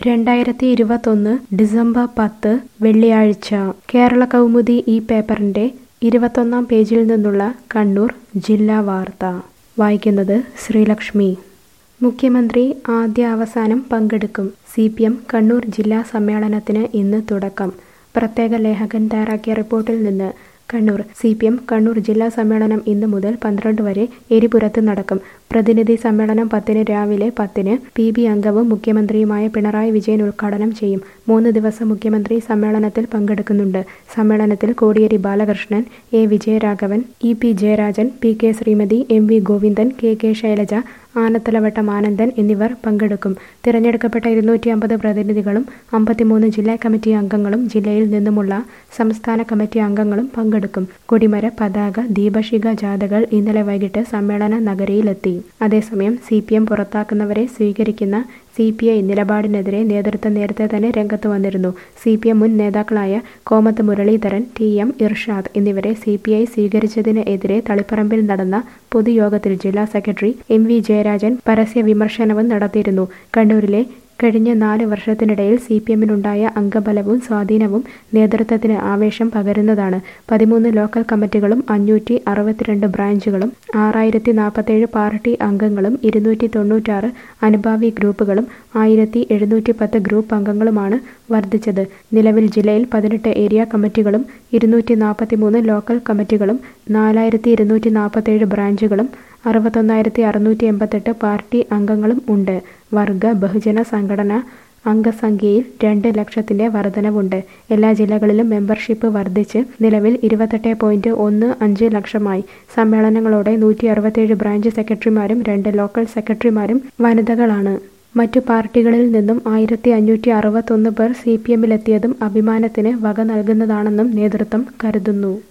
രണ്ടായിരത്തി ഇരുപത്തൊന്ന് ഡിസംബർ പത്ത് വെള്ളിയാഴ്ച കേരള കൗമുദി ഈ പേപ്പറിന്റെ ഇരുപത്തൊന്നാം പേജിൽ നിന്നുള്ള കണ്ണൂർ ജില്ലാ വാർത്ത വായിക്കുന്നത് ശ്രീലക്ഷ്മി മുഖ്യമന്ത്രി ആദ്യ അവസാനം പങ്കെടുക്കും സി പി എം കണ്ണൂർ ജില്ലാ സമ്മേളനത്തിന് ഇന്ന് തുടക്കം പ്രത്യേക ലേഖകൻ തയ്യാറാക്കിയ റിപ്പോർട്ടിൽ നിന്ന് Kannur C P M Kannur ജില്ലാ സമ്മേളനം ഇന്ന് മുതൽ പന്ത്രണ്ട് വരെ എരിപുരത്ത് നടക്കും പ്രതിനിധി സമ്മേളനം പത്തിന് രാവിലെ പത്തിന് പി ബി അംഗവും മുഖ്യമന്ത്രിയുമായ പിണറായി വിജയൻ ഉദ്ഘാടനം ചെയ്യും മൂന്ന് ദിവസം മുഖ്യമന്ത്രി സമ്മേളനത്തിൽ പങ്കെടുക്കുന്നുണ്ട് സമ്മേളനത്തിൽ Kodiyeri Balakrishnan A Vijayaraghavan E P Jayarajan P K Sreemathi M V Govindan K K Shailaja Anathalavattom Anandan എന്നിവർ പങ്കെടുക്കും തിരഞ്ഞെടുക്കപ്പെട്ട ഇരുന്നൂറ്റി അമ്പത് പ്രതിനിധികളും അമ്പത്തിമൂന്ന് ജില്ലാ കമ്മിറ്റി അംഗങ്ങളും ജില്ലയിൽ നിന്നുമുള്ള സംസ്ഥാന കമ്മിറ്റി അംഗങ്ങളും പങ്കെടുക്കും കൊടിമര പതാക ദീപശിഖ ജാഥകൾ ഇന്നലെ വൈകിട്ട് സമ്മേളന നഗരിയിലെത്തി അതേസമയം സി പി എം പുറത്താക്കുന്നവരെ സ്വീകരിക്കുന്ന സി പി ഐ നിലപാടിനെതിരെ നേതൃത്വം നേരത്തെ തന്നെ രംഗത്ത് വന്നിരുന്നു സി പി എം മുൻ നേതാക്കളായ കോമത്ത് മുരളീധരൻ ടി എം ഇർഷാദ് എന്നിവരെ സി പി ഐ സ്വീകരിച്ചതിന് എതിരെ തളിപ്പറമ്പിൽ നടന്ന പൊതുയോഗത്തിൽ ജില്ലാ സെക്രട്ടറി എം വി ജയരാജൻ പരസ്യ വിമർശനവും നടത്തിയിരുന്നു കണ്ണൂരിലെ കഴിഞ്ഞ നാല് വർഷത്തിനിടയിൽ സി പി എമ്മിനുണ്ടായ അംഗബലവും സ്വാധീനവും നേതൃത്വത്തിന് ആവേശം പകരുന്നതാണ് പതിമൂന്ന് ലോക്കൽ കമ്മിറ്റികളും അഞ്ഞൂറ്റി അറുപത്തിരണ്ട് ബ്രാഞ്ചുകളും ആറായിരത്തി നാൽപ്പത്തേഴ് പാർട്ടി അംഗങ്ങളും ഇരുന്നൂറ്റി തൊണ്ണൂറ്റാറ് അനുഭാവി ഗ്രൂപ്പുകളും ആയിരത്തി എഴുന്നൂറ്റി പത്ത് ഗ്രൂപ്പ് അംഗങ്ങളുമാണ് വർദ്ധിച്ചത് നിലവിൽ ജില്ലയിൽ പതിനെട്ട് ഏരിയ കമ്മിറ്റികളും ഇരുന്നൂറ്റി നാൽപ്പത്തി മൂന്ന് ലോക്കൽ കമ്മിറ്റികളും നാലായിരത്തി ഇരുന്നൂറ്റി നാൽപ്പത്തേഴ് ബ്രാഞ്ചുകളും അറുപത്തൊന്നായിരത്തി അറുന്നൂറ്റി എൺപത്തെട്ട് പാർട്ടി അംഗങ്ങളും ഉണ്ട് വർഗ ബഹുജന സംഘടന അംഗസംഖ്യയിൽ രണ്ട് ലക്ഷത്തിന്റെ വർധനവുണ്ട് എല്ലാ ജില്ലകളിലും മെമ്പർഷിപ്പ് വർദ്ധിച്ച് നിലവിൽ ഇരുപത്തെട്ട് പോയിന്റ് ഒന്ന് അഞ്ച് ലക്ഷമായി സമ്മേളനങ്ങളോടെ നൂറ്റി അറുപത്തേഴ് ബ്രാഞ്ച് സെക്രട്ടറിമാരും രണ്ട് ലോക്കൽ സെക്രട്ടറിമാരും വനിതകളാണ് മറ്റു പാർട്ടികളിൽ നിന്നും ആയിരത്തി അഞ്ഞൂറ്റി അറുപത്തൊന്ന് പേർ സി പി എമ്മിലെത്തിയതും അഭിമാനത്തിന് വക നൽകുന്നതാണെന്നും നേതൃത്വം കരുതുന്നു